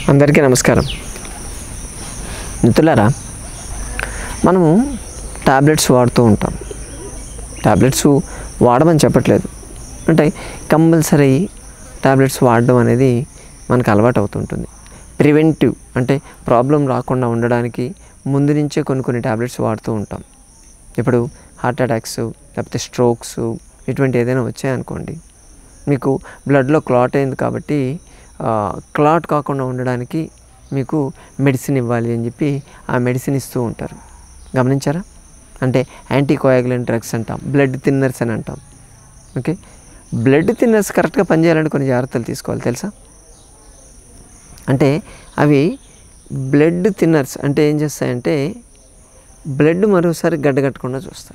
అందరికీ నమస్కారం మిత్రులారా మనము టాబ్లెట్స్ వాడుతూ ఉంటాం టాబ్లెట్స్ వాడమని చెప్పట్లేదు అంటే కంపల్సరీ టాబ్లెట్స్ వాడడం అనేది మనకు అలవాటు అవుతుంటుంది ప్రివెంటివ్ అంటే ప్రాబ్లం రాకుండా ఉండడానికి ముందు నుంచే కొన్ని కొన్ని టాబ్లెట్స్ వాడుతూ ఉంటాం ఇప్పుడు హార్ట్ అటాక్స్ లేకపోతే స్ట్రోక్స్ ఇటువంటి ఏదైనా వచ్చాయనుకోండి మీకు బ్లడ్లో క్లాట్ అయింది కాబట్టి క్లాట్ కాకుండా ఉండడానికి మీకు మెడిసిన్ ఇవ్వాలి అని చెప్పి ఆ మెడిసిన్ ఇస్తూ ఉంటారు గమనించారా అంటే యాంటీకోయాగులెంట్ డ్రగ్స్ అంటాం బ్లడ్ థిన్నర్స్ అని అంటాం ఓకే బ్లడ్ థిన్నర్స్ కరెక్ట్గా పనిచేయాలంటే కొన్ని జాగ్రత్తలు తీసుకోవాలి తెలుసా అంటే అవి బ్లడ్ థిన్నర్స్ అంటే ఏం చేస్తాయంటే బ్లడ్ మరోసారి గడ్డగట్టకుండా చూస్తాయి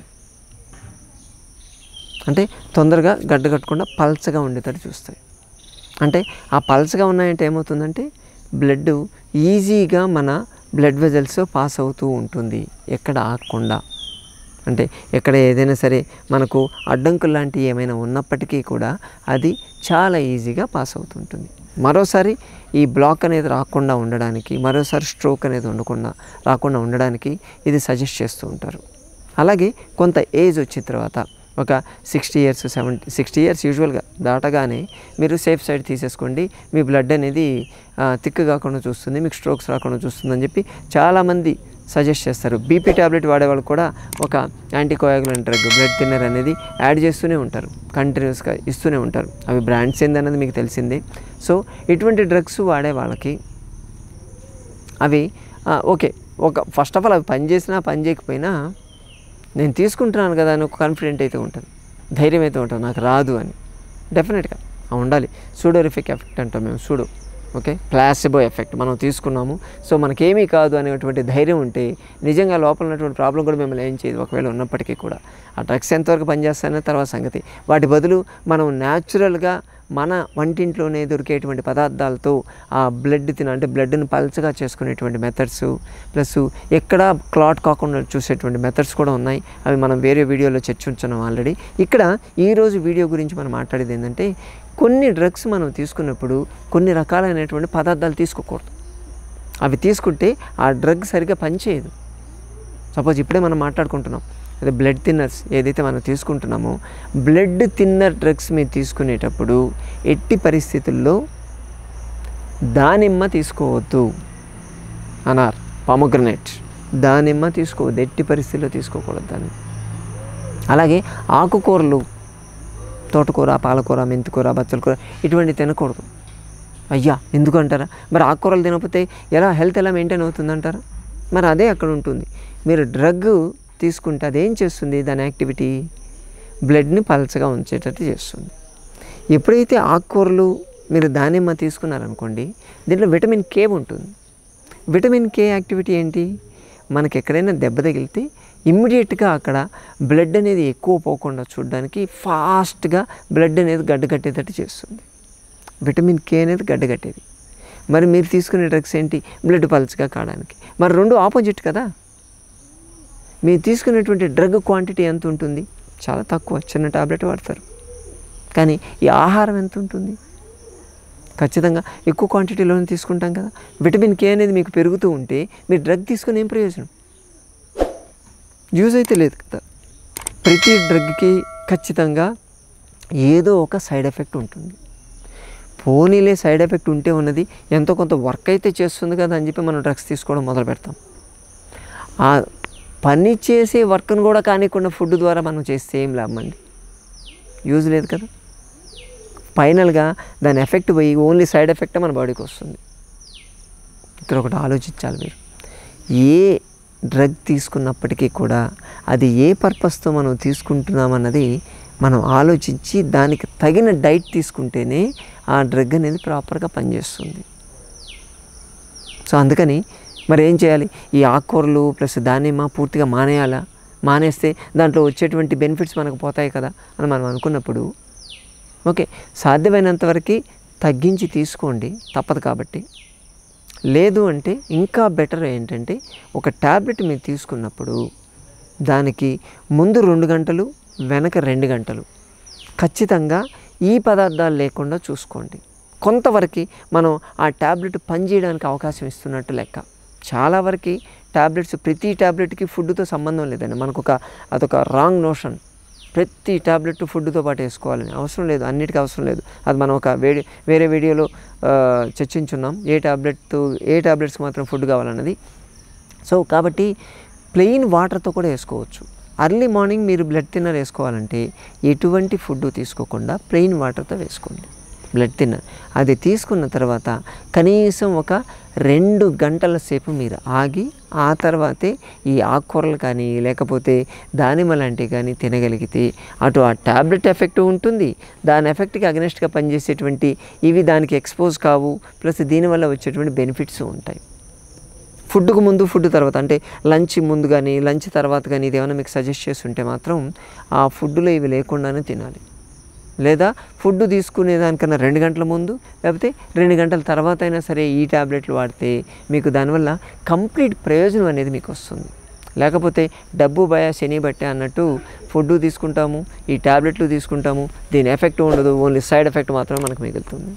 అంటే తొందరగా గడ్డ కట్టకుండా పల్చగా ఉండేటట్టు చూస్తాయి అంటే ఆ పల్చగా ఉన్నాయంటే ఏమవుతుందంటే బ్లడ్ ఈజీగా మన బ్లడ్ వెజల్స్ పాస్ అవుతూ ఉంటుంది ఎక్కడ ఆగకుండా అంటే ఎక్కడ ఏదైనా సరే మనకు అడ్డంకులు లాంటివి ఏమైనా ఉన్నప్పటికీ కూడా అది చాలా ఈజీగా పాస్ అవుతుంటుంది మరోసారి ఈ బ్లాక్ అనేది రాకుండా ఉండడానికి మరోసారి స్ట్రోక్ అనేది ఉండకుండా రాకుండా ఉండడానికి ఇది సజెస్ట్ చేస్తూ ఉంటారు అలాగే కొంత ఏజ్ వచ్చిన తర్వాత ఒక sixty years seventy sixty years యూజువల్గా దాటగానే మీరు సేఫ్ సైడ్ తీసేసుకోండి మీ బ్లడ్ అనేది తిక్కు కాకుండా చూస్తుంది మీకు స్ట్రోక్స్ రాకుండా చూస్తుంది అని చెప్పి చాలామంది సజెస్ట్ చేస్తారు బీపీ ట్యాబ్లెట్ వాడేవాళ్ళు కూడా ఒక యాంటీకోయాగులెంట్ డ్రగ్ బ్లడ్ థిన్నర్ అనేది యాడ్ చేస్తూనే ఉంటారు కంటిన్యూస్గా ఇస్తూనే ఉంటారు అవి బ్రాండ్స్ ఏందన్నది మీకు తెలిసిందే సో ఇటువంటి డ్రగ్స్ వాడే వాళ్ళకి అవి ఆ, ఓకే ఒక ఫస్ట్ ఆఫ్ ఆల్ అవి పని చేసినా పని చేయకపోయినా నేను తీసుకుంటున్నాను కదా అని ఒక కాన్ఫిడెంట్ అయితే ఉంటుంది ధైర్యం అయితే ఉంటుంది నాకు రాదు అని డెఫినెట్గా ఆ ఉండాలి సూడోరిఫిక్ ఎఫెక్ట్ అంటాం మేము సూడో ఓకే ప్లాసిబో ఎఫెక్ట్ మనం తీసుకున్నాము సో మనకేమీ కాదు అనేటువంటి ధైర్యం ఉంటే నిజంగా లోపల ఉన్నటువంటి ప్రాబ్లం కూడా మిమ్మల్ని ఏం చేయదు ఒకవేళ ఉన్నప్పటికీ కూడా ఆ డ్రగ్స్ ఎంతవరకు పనిచేస్తాయనే తర్వాత సంగతి వాటి బదులు మనం న్యాచురల్గా మన వంటింట్లోనే దొరికేటువంటి పదార్థాలతో ఆ బ్లడ్ తిన అంటే బ్లడ్ని పల్చగా చేసుకునేటువంటి మెథడ్స్ ప్లస్ ఎక్కడ క్లాట్ కాకుండా చూసేటువంటి మెథడ్స్ కూడా ఉన్నాయి అవి మనం వేరే వీడియోలో చర్చించున్నాం ఆల్రెడీ ఇక్కడ ఈరోజు వీడియో గురించి మనం మాట్లాడేది ఏంటంటే కొన్ని డ్రగ్స్ మనం తీసుకున్నప్పుడు కొన్ని రకాలైనటువంటి పదార్థాలు తీసుకోకూడదు అవి తీసుకుంటే ఆ డ్రగ్ సరిగ్గా పనిచేయదు సపోజ్ ఇప్పుడే మనం మాట్లాడుకుంటున్నాం అదే బ్లడ్ థిన్నర్స్ ఏదైతే మనం తీసుకుంటున్నామో బ్లడ్ థిన్నర్ డ్రగ్స్ మీరు తీసుకునేటప్పుడు ఎట్టి పరిస్థితుల్లో దానిమ్మ తీసుకోవద్దు అనార్ పామోగ్రనేట్ దానిమ్మ తీసుకోవద్దు ఎట్టి పరిస్థితుల్లో తీసుకోకూడదు దాన్ని అలాగే ఆకుకూరలు తోటకూర పాలకూర మెంతికూర బచ్చల కూర ఇటువంటి తినకూడదు అయ్యా ఎందుకు అంటారా మరి ఆకుకూరలు తినకపోతే ఎలా హెల్త్ ఎలా మెయింటైన్ అవుతుందంటారా మరి అదే అక్కడ ఉంటుంది మీరు డ్రగ్ తీసుకుంటే అదేం చేస్తుంది దాని యాక్టివిటీ బ్లడ్ని పలచగా ఉంచేటట్టు చేస్తుంది ఎప్పుడైతే ఆకుకూరలు మీరు దానిమ్మ తీసుకున్నారనుకోండి దీంట్లో విటమిన్ కే ఉంటుంది విటమిన్ కే యాక్టివిటీ ఏంటి మనకి ఎక్కడైనా దెబ్బ తగిలితే ఇమ్మీడియట్గా అక్కడ బ్లడ్ అనేది ఎక్కువ పోకుండా చూడడానికి ఫాస్ట్గా బ్లడ్ అనేది గడ్డగట్టేటట్టు చేస్తుంది విటమిన్ కే అనేది గడ్డగట్టేది మరి మీరు తీసుకునే డ్రగ్స్ ఏంటి బ్లడ్ పల్చగా కావడానికి మరి రెండు ఆపోజిట్ కదా మీరు తీసుకునేటువంటి డ్రగ్ క్వాంటిటీ ఎంత ఉంటుంది చాలా తక్కువ చిన్న టాబ్లెట్ వాడతారు కానీ ఈ ఆహారం ఎంత ఉంటుంది ఖచ్చితంగా ఎక్కువ క్వాంటిటీలోనే తీసుకుంటాం కదా విటమిన్ కే అనేది మీకు పెరుగుతూ ఉంటే మీరు డ్రగ్ తీసుకుని ఏం ప్రయోజనం యూజ్ అయితే లేదు కదా ప్రతి డ్రగ్కి ఖచ్చితంగా ఏదో ఒక సైడ్ ఎఫెక్ట్ ఉంటుంది పోనీలే సైడ్ ఎఫెక్ట్ ఉంటే ఉన్నది ఎంతో కొంత వర్క్ అయితే చేస్తుంది కదా అని చెప్పి మనం డ్రగ్స్ తీసుకోవడం మొదలు పెడతాం ఆ పని చేసే వర్క్ను కూడా కానికుండా ఫుడ్ ద్వారా మనం చేస్తే ఏం లాభం అండి యూజ్ లేదు కదా ఫైనల్గా దాని ఎఫెక్ట్ పోయి ఓన్లీ సైడ్ ఎఫెక్ట్ మన బాడీకి వస్తుంది ఇక్కడ ఒకటి ఆలోచించాలి మీరు ఏ డ్రగ్ తీసుకున్నప్పటికీ కూడా అది ఏ పర్పస్తో మనం తీసుకుంటున్నామన్నది మనం ఆలోచించి దానికి తగిన డైట్ తీసుకుంటేనే ఆ డ్రగ్ అనేది ప్రాపర్గా పనిచేస్తుంది సో అందుకని మరి ఏం చేయాలి ఈ ఆకుకూరలు ప్లస్ దానిమ్మ పూర్తిగా మానేయాలా మానేస్తే దాంట్లో వచ్చేటువంటి బెనిఫిట్స్ మనకు పోతాయి కదా అని మనం అనుకున్నప్పుడు ఓకే సాధ్యమైనంత వరకు తగ్గించి తీసుకోండి తప్పదు కాబట్టి లేదు అంటే ఇంకా బెటర్ ఏంటంటే ఒక ట్యాబ్లెట్ మీరు తీసుకున్నప్పుడు దానికి ముందు రెండు గంటలు వెనక రెండు గంటలు ఖచ్చితంగా ఈ పదార్థాలు లేకుండా చూసుకోండి కొంతవరకు మనం ఆ ట్యాబ్లెట్ పనిచేయడానికి అవకాశం ఇస్తున్నట్టు లెక్క చాలా వరకు ట్యాబ్లెట్స్ ప్రతి ట్యాబ్లెట్కి ఫుడ్తో సంబంధం లేదండి మనకు ఒక అదొక రాంగ్ నోషన్ ప్రతి ట్యాబ్లెట్ ఫుడ్తో పాటు వేసుకోవాలని అవసరం లేదు అన్నిటికీ అవసరం లేదు అది మనం ఒక వేడి వేరే వీడియోలో ఆ, చర్చించున్నాం ఏ ట్యాబ్లెట్ ఏ ట్యాబ్లెట్స్కి మాత్రం ఫుడ్ కావాలన్నది సో కాబట్టి ప్లెయిన్ వాటర్తో కూడా వేసుకోవచ్చు అర్లీ మార్నింగ్ మీరు బ్లడ్ థిన్నర్ వేసుకోవాలంటే ఎటువంటి ఫుడ్ తీసుకోకుండా ప్లెయిన్ వాటర్తో వేసుకోండి బ్లడ్ థిన్నర్ అది తీసుకున్న తర్వాత కనీసం ఒక రెండు గంటల సేపు మీరు ఆగి ఆ తర్వాతే ఈ ఆకుకూరలు కానీ లేకపోతే దానిమ్మ లాంటివి కానీ తినగలిగితే అటు ఆ ట్యాబ్లెట్ ఎఫెక్ట్ ఉంటుంది దాని ఎఫెక్ట్కి అగనెస్ట్గా పనిచేసేటువంటి ఇవి దానికి ఎక్స్పోజ్ కావు ప్లస్ దీనివల్ల వచ్చేటువంటి బెనిఫిట్స్ ఉంటాయి ఫుడ్కు ముందు ఫుడ్ తర్వాత అంటే లంచ్ ముందు కానీ లంచ్ తర్వాత కానీ ఇది ఏమైనా మీకు సజెస్ట్ చేస్తుంటే మాత్రం ఆ ఫుడ్లో ఇవి లేకుండానే తినాలి లేదా ఫుడ్ తీసుకునే దానికన్నా రెండు గంటల ముందు లేకపోతే రెండు గంటల తర్వాత అయినా సరే ఈ ట్యాబ్లెట్లు వాడితే మీకు దానివల్ల కంప్లీట్ ప్రయోజనం అనేది మీకు వస్తుంది లేకపోతే డబ్బు భయ శని బట్టే అన్నట్టు ఫుడ్ తీసుకుంటాము ఈ ట్యాబ్లెట్లు తీసుకుంటాము దీని ఎఫెక్ట్ ఉండదు ఓన్లీ సైడ్ ఎఫెక్ట్ మాత్రమే మనకు మిగులుతుంది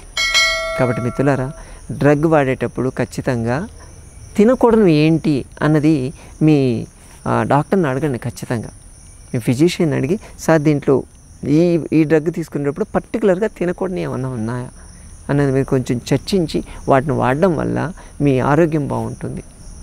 కాబట్టి మిత్రులారా డ్రగ్ వాడేటప్పుడు ఖచ్చితంగా తినకూడదు ఏంటి అన్నది మీ ఆ, డాక్టర్ని అడగండి ఖచ్చితంగా మీ ఫిజిషియన్ అడిగి సార్ దీంట్లో ఈ ఈ డ్రగ్ తీసుకునేటప్పుడు పర్టికులర్గా తినకూడని ఏమన్నా ఉన్నాయా అన్నది మీరు కొంచెం చర్చించి వాటిని వాడడం వల్ల మీ ఆరోగ్యం బాగుంటుంది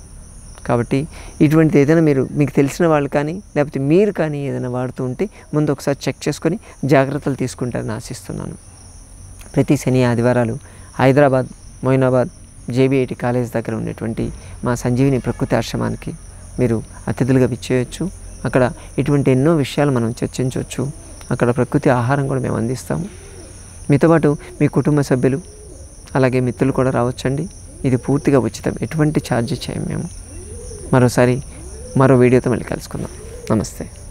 కాబట్టి ఇటువంటిది ఏదైనా మీరు మీకు తెలిసిన వాళ్ళు కానీ లేకపోతే మీరు కానీ ఏదైనా వాడుతూ ఉంటే ముందు ఒకసారి చెక్ చేసుకొని జాగ్రత్తలు తీసుకుంటారని ఆశిస్తున్నాను ప్రతి శని ఆదివారాలు హైదరాబాద్ మొయినాబాద్ జేబీఐటి కాలేజ్ దగ్గర ఉండేటువంటి మా సంజీవిని ప్రకృతి ఆశ్రమానికి మీరు అతిథులుగా విచ్చేయచ్చు అక్కడ ఇటువంటి ఎన్నో విషయాలు మనం చర్చించవచ్చు అక్కడ ప్రకృతి ఆహారం కూడా మేము అందిస్తాము మీతో పాటు మీ కుటుంబ సభ్యులు అలాగే మిత్రులు కూడా రావచ్చండి ఇది పూర్తిగా ఉచితం ఎటువంటి ఛార్జ్ చేయం మేము మరోసారి మరో వీడియోతో మళ్ళీ కలుసుకుందాం నమస్తే